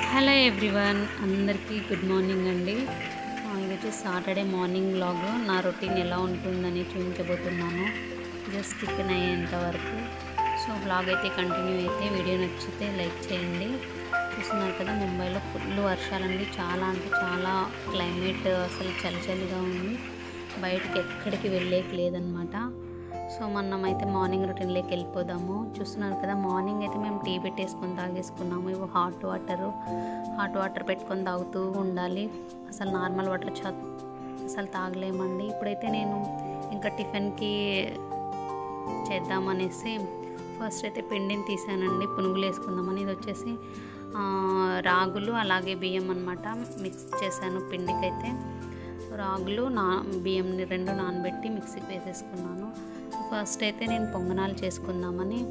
hello everyone అందరికీ good morning అండి ఆ, ఇది వచ్చి సాటర్డే మార్నింగ్ వ్లాగ్ నా రొటీన్ ఎలా ఉంటుందని చూపించబోతున్నాను జస్ట్ టిఫిన్ అయ్యేంత వరకు సో వ్లాగ్ అయితే కంటిన్యూ అయితే వీడియో నచ్చితే లైక్ చేయండి చూస్తున్నారు కదా ముంబైలో ఫుల్ వర్షాలండి చాలా అంటే చాలా క్లైమేట్ అసలు చలి చలిగా ఉంది బయటికి ఎక్కడికి వెళ్ళేకి లేదనమాట సో మనం అయితే మార్నింగ్ రొటీన్లోకి వెళ్ళిపోదాము చూస్తున్నారు కదా మార్నింగ్ అయితే మేము టీ పెట్టేసుకొని తాగేసుకున్నాము ఇవి హాట్ వాటర్ హాట్ వాటర్ పెట్టుకొని తాగుతూ ఉండాలి అసలు నార్మల్ వాటర్ చ అసలు తాగలేమండి ఇప్పుడైతే నేను ఇంకా టిఫిన్కి చేద్దామనేసి ఫస్ట్ అయితే పిండిని తీసానండి పునుగులు వేసుకుందామని ఇది వచ్చేసి ఆ, రాగులు అలాగే బియ్యం అనమాట మిక్స్ చేశాను పిండికైతే రాగులు నా బియ్యంని రెండు నానబెట్టి మిక్సీకి వేసేసుకున్నాను ఫస్ట్ అయితే నేను పొంగనాలు చేసుకుందామని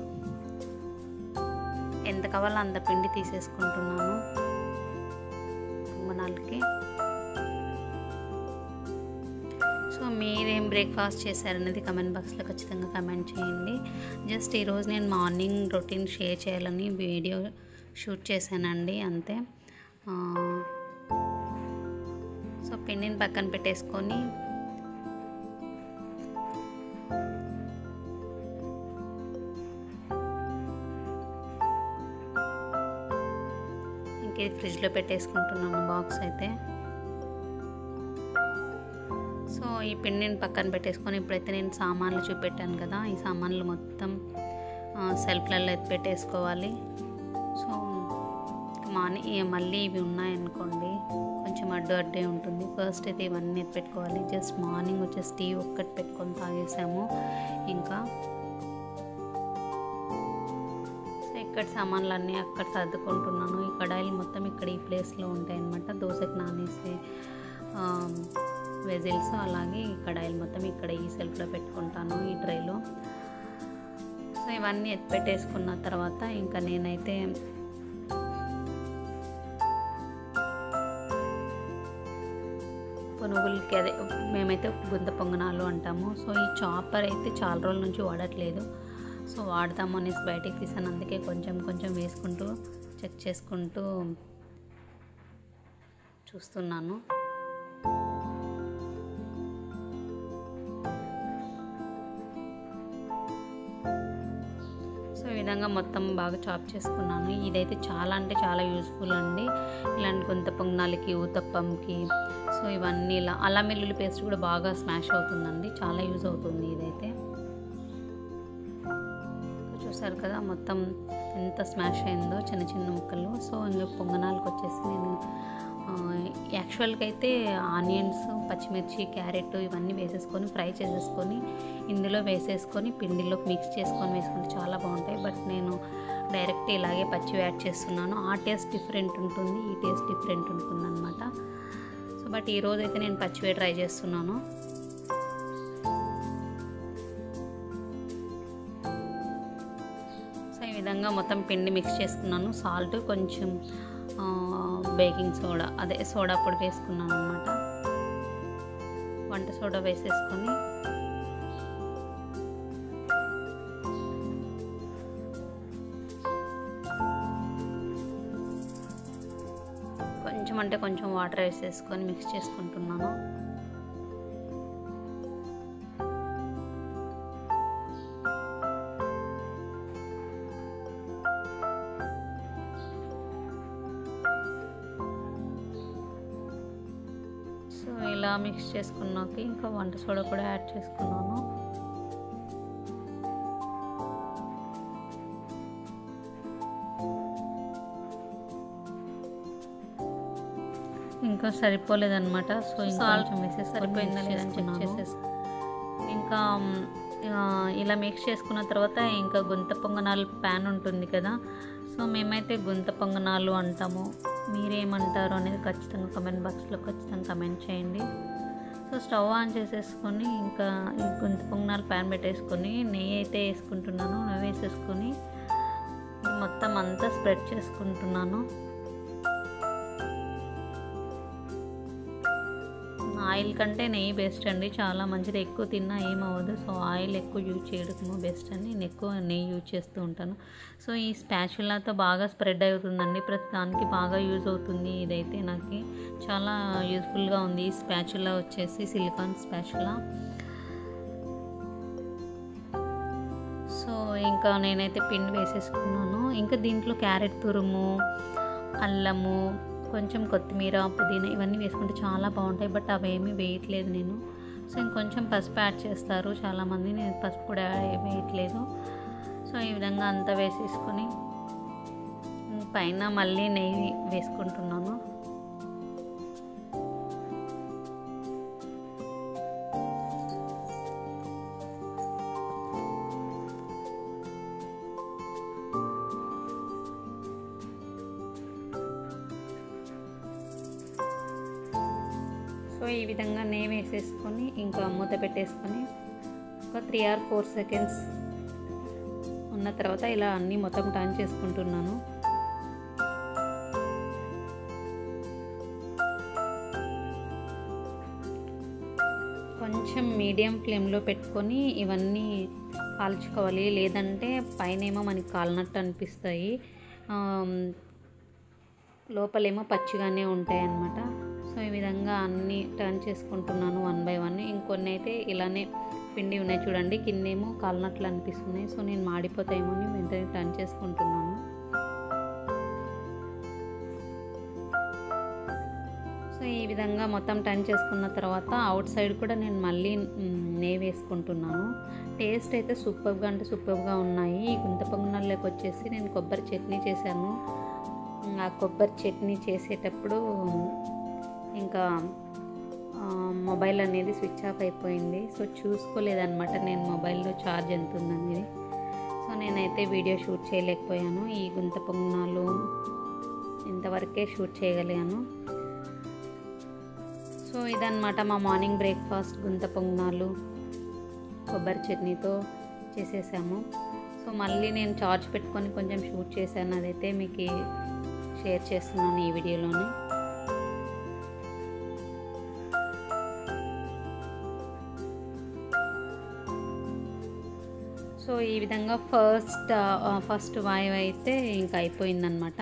ఎంత కావాలో అంత పిండి తీసేసుకుంటున్నాను పొంగనాలకి సో మీరేం బ్రేక్ఫాస్ట్ చేశారనేది కమెంట్ బాక్స్లో ఖచ్చితంగా కమెంట్ చేయండి జస్ట్ ఈరోజు నేను మార్నింగ్ రొటీన్ షేర్ చేయాలని వీడియో షూట్ చేశానండి అంతే ఆ, సో పిండిని పక్కన పెట్టేసుకొని ఇంక ఇది ఫ్రిడ్జ్లో పెట్టేసుకుంటున్నాను బాక్స్ అయితే సో ఈ పిండిని పక్కన పెట్టేసుకొని ఇప్పుడైతే నేను సామాన్లు చూపెట్టాను కదా ఈ సామాన్లు మొత్తం ఆ, సెల్ఫ్లలో ఎత్తి పెట్టేసుకోవాలి సో మాని మళ్ళీ ఇవి ఉన్నాయనుకోండి కొంచెం అడ్డు అడ్డే ఉంటుంది ఫస్ట్ అయితే ఇవన్నీ ఎత్తి పెట్టుకోవాలి జస్ట్ మార్నింగ్ వచ్చేసి టీ ఒక్కటి పెట్టుకొని తాగేసాము ఇంకా సో ఇక్కడ సామాన్లు అన్నీ అక్కడ సర్దుకుంటున్నాను ఈ కడాయిలు మొత్తం ఇక్కడ ఈ ప్లేస్లో ఉంటాయి అన్నమాట దోశకి నానేసే వెజిల్స్ అలాగే ఈ కడాయిలు మొత్తం ఇక్కడ ఈ సెల్ఫ్లో పెట్టుకుంటాను ఈ ట్రైలో సో ఇవన్నీ ఎత్తి పెట్టేసుకున్న తర్వాత ఇంకా నేనైతే పునుగులకి అదే మేమైతే గుంత పొంగనాలు అంటాము సో ఈ చాపర్ అయితే చాలా రోజుల నుంచి వాడట్లేదు సో వాడతాము అనేసి బయటికి తీసాను అందుకే కొంచెం కొంచెం వేసుకుంటూ చెక్ చేసుకుంటూ చూస్తున్నాను సో ఈ విధంగా మొత్తం బాగా చాప్ చేసుకున్నాను ఇదైతే చాలా అంటే చాలా యూస్ఫుల్ అండి ఇలాంటి గుంత పొంగనాలకి ఊతప్పంకి సో ఇవన్నీ ఇలా అల్లం వెల్లుల్లి పేస్ట్ కూడా బాగా స్మాష్ అవుతుందండి చాలా యూజ్ అవుతుంది ఇదైతే చూసారు కదా మొత్తం ఎంత స్మాష్ అయిందో చిన్న చిన్న ముక్కలు సో ఇంకా పొంగనాలకు వచ్చేసి నేను యాక్చువల్గా అయితే ఆనియన్స్ పచ్చిమిర్చి క్యారెట్ ఇవన్నీ వేసేసుకొని ఫ్రై చేసేసుకొని ఇందులో వేసేసుకొని పిండిలో మిక్స్ చేసుకొని వేసుకుంటే చాలా బాగుంటాయి బట్ నేను డైరెక్ట్ ఇలాగే పచ్చి యాడ్ చేస్తున్నాను ఆ టేస్ట్ డిఫరెంట్ ఉంటుంది ఈ టేస్ట్ డిఫరెంట్ ఉంటుంది అనమాట సో బట్ ఈరోజు అయితే నేను పచ్చివే ట్రై చేస్తున్నాను సో ఈ విధంగా మొత్తం పిండి మిక్స్ చేసుకున్నాను సాల్ట్ కొంచెం ఆ, బేకింగ్ సోడా అదే సోడా పొడి వేసుకున్నాను అనమాట వంట సోడా వేసేసుకొని కొంచెం అంటే కొంచెం వాటర్ వేసేసుకొని మిక్స్ చేసుకుంటున్నాను సో ఇలా మిక్స్ చేసుకున్నాక ఇంకా వంట సోడా కూడా యాడ్ చేసుకున్నాను ఇంకా సరిపోలేదన్నమాట సో ఇంకా కొంచెం వేసేసి సరిపోయిందా లేదని చెక్ చేసేసి ఇంకా మ్, ఆ, ఇలా మిక్స్ చేసుకున్న తర్వాత ఇంకా గుంత పొంగనాలు ప్యాన్ ఉంటుంది కదా సో మేమైతే గుంత పొంగనాలు అంటాము మీరేమంటారు అనేది ఖచ్చితంగా కమెంట్ బాక్స్లో ఖచ్చితంగా కమెంట్ చేయండి సో స్టవ్ ఆన్ చేసేసుకొని ఇంకా ఈ గుంత పొంగనాలు ప్యాన్ పెట్టేసుకొని నెయ్యి అయితే వేసుకుంటున్నాను నెయ్యి వేసేసుకొని మొత్తం అంతా స్ప్రెడ్ చేసుకుంటున్నాను ఆయిల్ కంటే నెయ్యి బెస్ట్ అండి చాలా మంచిది ఎక్కువ తిన్నా ఏమవ్వదు సో ఆయిల్ ఎక్కువ యూజ్ చేయడము బెస్ట్ అని నేను ఎక్కువ నెయ్యి యూజ్ చేస్తూ ఉంటాను సో ఈ స్పాచులాతో బాగా స్ప్రెడ్ అవుతుందండి ప్రతి దానికి బాగా యూజ్ అవుతుంది ఇదైతే నాకు చాలా యూస్ఫుల్గా ఉంది ఈ స్పాచులా వచ్చేసి సిలికాన్ స్పాచులా సో ఇంకా నేనైతే పిండి వేసేసుకున్నాను ఇంకా దీంట్లో క్యారెట్ తురుము అల్లము కొంచెం కొత్తిమీర పుదీనా ఇవన్నీ వేసుకుంటే చాలా బాగుంటాయి బట్ అవేమీ వేయట్లేదు నేను సో ఇంకొంచెం పసుపు యాడ్ చేస్తారు చాలామంది నేను పసుపు కూడా వేయట్లేదు సో ఈ విధంగా అంతా వేసేసుకొని పైన మళ్ళీ నెయ్యి వేసుకుంటున్నాను సో ఈ విధంగా నెయ్యి వేసేసుకొని ఇంకా మూత పెట్టేసుకొని ఒక త్రీ ఆర్ ఫోర్ సెకండ్స్ ఉన్న తర్వాత ఇలా అన్నీ మొత్తం టర్న్ చేసుకుంటున్నాను కొంచెం మీడియం ఫ్లేమ్లో పెట్టుకొని ఇవన్నీ కాల్చుకోవాలి లేదంటే పైనేమో మనకి కాలినట్టు అనిపిస్తాయి లోపలేమో పచ్చిగానే ఉంటాయి అన్నమాట సో ఈ విధంగా అన్నీ టర్న్ చేసుకుంటున్నాను వన్ బై వన్ ఇంకొన్ని అయితే ఇలానే పిండి ఉన్నాయి చూడండి కిందేమో కాలినట్లు అనిపిస్తున్నాయి సో నేను మాడిపోతాయేమో అని వెంటనే టర్న్ చేసుకుంటున్నాను సో ఈ విధంగా మొత్తం టర్న్ చేసుకున్న తర్వాత అవుట్ సైడ్ కూడా నేను మళ్ళీ నెయ్యి వేసుకుంటున్నాను టేస్ట్ అయితే సూపర్గా అంటే సూపర్గా ఉన్నాయి ఈ గుంత పొంగనాల్లోకి వచ్చేసి నేను కొబ్బరి చట్నీ చేశాను ఆ కొబ్బరి చట్నీ చేసేటప్పుడు ఇంకా మొబైల్ అనేది స్విచ్ ఆఫ్ అయిపోయింది సో చూసుకోలేదన్నమాట నేను మొబైల్లో ఛార్జ్ ఎంత ఉందనేది సో నేనైతే వీడియో షూట్ చేయలేకపోయాను ఈ గుంత పొంగనాలు ఇంతవరకే షూట్ చేయగలిగాను సో ఇదన్నమాట మా మార్నింగ్ బ్రేక్ఫాస్ట్ గుంత పొంగనాలు కొబ్బరి చట్నీతో చేసేసాము సో మళ్ళీ నేను చార్జ్ పెట్టుకొని కొంచెం షూట్ చేశాను అదైతే మీకు షేర్ చేస్తున్నాను ఈ వీడియోలోని సో ఈ విధంగా ఫస్ట్ ఫస్ట్ వాయువు అయితే ఇంకా అయిపోయిందనమాట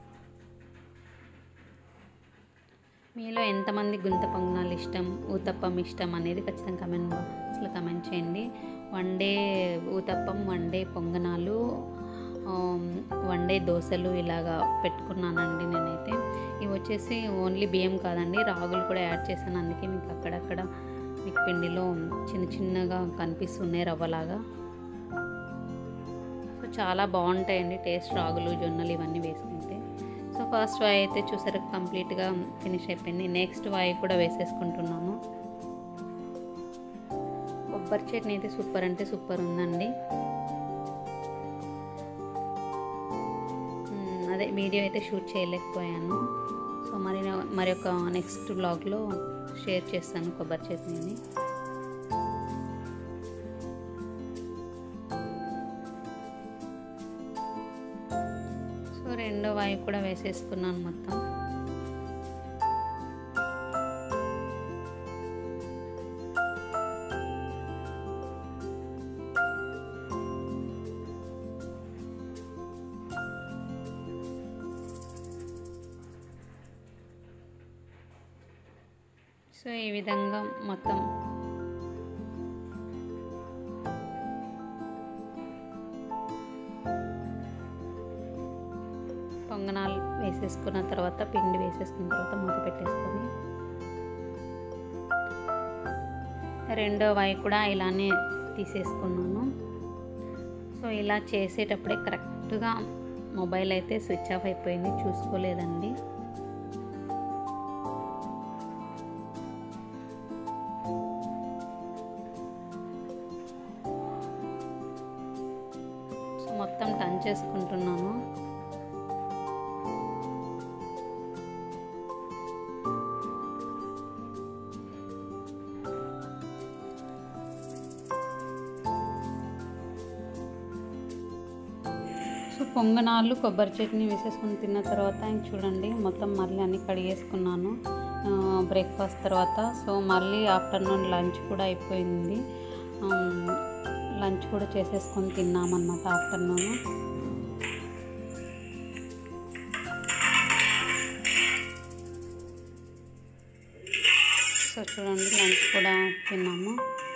మీలో ఎంతమంది గుంత పొంగనాలు ఇష్టం ఊతప్పం ఇష్టం అనేది ఖచ్చితంగా కమెంట్ బాక్స్లో కమెంట్ చేయండి one day uttapam one day పొంగనాలు వన్ డే దోశలు ఇలాగా పెట్టుకున్నానండి నేనైతే ఇవి వచ్చేసి ఓన్లీ బియ్యం కాదండి రాగులు కూడా యాడ్ చేశాను అందుకే మీకు అక్కడక్కడ మీకు పిండిలో చిన్న చిన్నగా కనిపిస్తున్నాయి రవ్వలాగా సో చాలా బాగుంటాయండి టేస్ట్ రాగులు జొన్నలు ఇవన్నీ వేసుకుంటే సో ఫస్ట్ వాయి అయితే చూసారు కంప్లీట్గా ఫినిష్ అయిపోయింది నెక్స్ట్ వాయి కూడా వేసేసుకుంటున్నాను కొబ్బరి చట్నీ అయితే సూపర్ అంటే సూపర్ ఉందండి అదే వీడియో అయితే షూట్ చేయలేకపోయాను సో మరి మరి ఒక నెక్స్ట్ బ్లాగ్లో షేర్ చేస్తాను కొబ్బరి చట్నీని సో రెండో వాయి కూడా వేసేసుకున్నాను మొత్తం సో ఈ విధంగా మొత్తం పొంగనాలు వేసేసుకున్న తర్వాత పిండి వేసేసుకున్న తర్వాత మూత పెట్టేసుకొని రెండో వాయి కూడా ఇలానే తీసేసుకున్నాను సో ఇలా చేసేటప్పుడే కరెక్ట్గా మొబైల్ అయితే స్విచ్ ఆఫ్ అయిపోయింది చూసుకోలేదండి సో మొత్తం టన్ చేసుకుంటున్నాను సో పొంగనాలు కొబ్బరి చట్నీ వేసేసుకొని తిన్న తర్వాత ఇంక చూడండి మొత్తం మళ్ళీ అన్ని కడిగేసుకున్నాను బ్రేక్ఫాస్ట్ తర్వాత సో మళ్ళీ ఆఫ్టర్నూన్ లంచ్ కూడా అయిపోయింది లంచ్ కూడా చేసేసుకొని తిన్నామన్నమాట ఆఫ్టర్నూన్ సో చూడండి లంచ్ కూడా తిన్నాము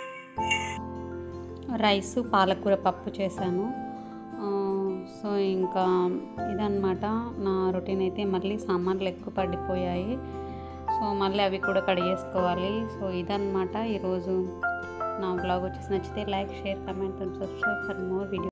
రైస్ పాలకూర పప్పు చేశాను ఆ, సో ఇంకా ఇదన్నమాట నా రొటీన్ అయితే మళ్ళీ సామాన్లు ఎక్కువ పడిపోయాయి సో మళ్ళీ అవి కూడా కడిగేసుకోవాలి సో ఇదన్నమాట ఈరోజు నా బ్లాగ్ వచ్చేసి నచ్చితే like share comment and subscribe for more video